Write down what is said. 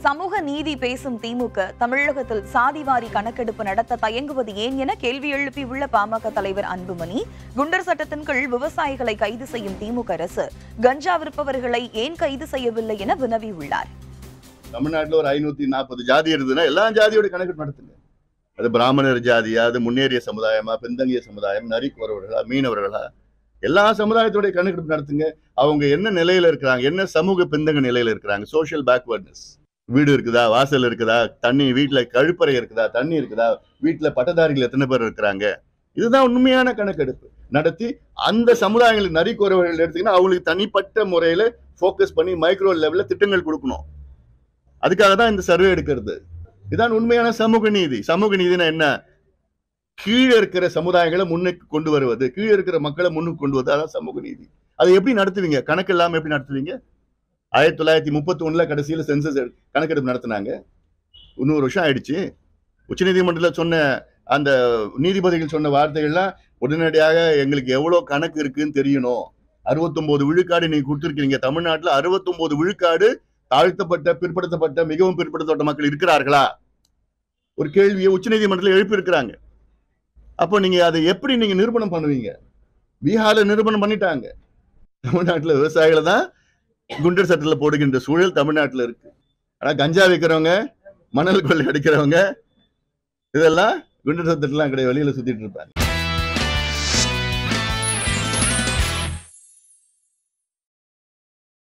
சமூக நீதி பேசும் திமுக தமிழகத்தில் சாதிவாரி கணக்கெடுப்பு நடத்த தயங்குவது ஏன் என கேள்வி எழுப்பியுள்ள பாமக தலைவர் அன்புமணி குண்டர் சட்டத்தின் கீழ் விவசாயிகளை கைது செய்யும் திமுக அரசு கஞ்சா விற்பவர்களை ஏன் கைது செய்யவில்லை என வினவியுள்ளார் தமிழ்நாட்டுல ஒரு ஐநூத்தி நாற்பது ஜாதி இருந்ததுன்னா எல்லா ஜாதியோட கணக்கு நடத்துங்க அது பிராமணர் ஜாதியா அது முன்னேறிய சமுதாயமா பின்தங்கிய சமுதாயம் நரிக்குறவர்களா மீனவர்களா எல்லா சமுதாயத்தோட கணக்கெடுப்பு நடத்துங்க அவங்க என்ன நிலையில இருக்கிறாங்க என்ன சமூக பின்தங்க நிலையில இருக்கிறாங்க சோஷியல் பேக்வர்ட்னஸ் வீடு இருக்குதா வாசல் இருக்குதா தண்ணி வீட்டுல கழிப்பறை இருக்குதா தண்ணி இருக்குதா வீட்டுல பட்டதாரிகள் எத்தனை பேர் இருக்கிறாங்க இதுதான் உண்மையான கணக்கெடுப்பு நடத்தி அந்த சமுதாயங்களுக்கு நரிக்குறவர்கள் எடுத்தீங்கன்னா அவங்களுக்கு தனிப்பட்ட முறையில ஃபோக்கஸ் பண்ணி மைக்ரோ லெவல்ல திட்டங்கள் கொடுக்கணும் அதுக்காக தான் இந்த சர்வே எடுக்கிறது இதான் உண்மையான சமூக நீதி சமூக நீதினா என்ன கீழே இருக்கிற சமுதாயங்களை முன்னுக்கு கொண்டு வருவது கீழே இருக்கிற மக்களை முன்னுக்கு கொண்டு வருவது அதான் சமூக நீதி அதை எப்படி நடத்துவீங்க கணக்கு இல்லாம எப்படி நடத்துவீங்க ஆயிரத்தி தொள்ளாயிரத்தி முப்பத்தி ஒண்ணுல கடைசியில சென்சஸ் கணக்கெடுப்பு நடத்தினாங்க இன்னொரு வருஷம் ஆயிடுச்சு உச்சநீதிமன்றத்தில் சொன்ன அந்த நீதிபதிகள் சொன்ன வார்த்தைகள்லாம் உடனடியாக எங்களுக்கு எவ்வளவு கணக்கு இருக்குன்னு தெரியணும் அறுபத்தொன்பது விழுக்காடு நீங்க கொடுத்துருக்கீங்க தமிழ்நாட்டுல அறுபத்தொன்பது விழுக்காடு தாழ்த்தப்பட்ட பிற்படுத்தப்பட்ட மிகவும் பிற்படுத்தப்பட்ட மக்கள் இருக்கிறார்களா ஒரு கேள்வியை உச்சநீதிமன்றத்தில் எழுப்பி இருக்கிறாங்க அப்போ நீங்க அதை எப்படி நீங்க நிரூபணம் பண்ணுவீங்க பீகார்ல நிரூபணம் பண்ணிட்டாங்க தமிழ்நாட்டுல விவசாயிகளை தான் குண்டர் சட்டத்தில் போடுகின்ற சூழல் தமிழ்நாட்டுல இருக்கு ஆனா கஞ்சா விற்கிறவங்க மணல் கொள்ளை அடிக்கிறவங்க இதெல்லாம் குண்டர் சட்டத்திலாம் கிடையாது வெளியில சுத்திட்டு இருப்பாங்க